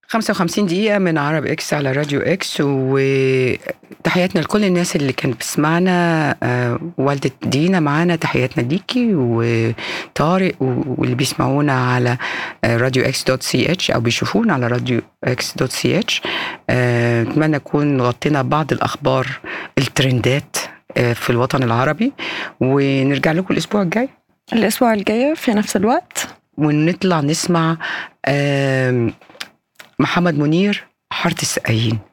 55 دقيقة من عرب اكس على راديو اكس وتحياتنا لكل الناس اللي كانت بتسمعنا آه، والدة دينا معانا تحياتنا ليكي وطارق واللي بيسمعونا على آه، راديو اكس دوت سي اتش او بيشوفونا على راديو اكس دوت سي اتش اتمنى نكون غطينا بعض الاخبار الترندات آه، في الوطن العربي ونرجع لكم الاسبوع الجاي الأسبوع الجاي في نفس الوقت ونطلع نسمع آم، محمد منير حارة السقايين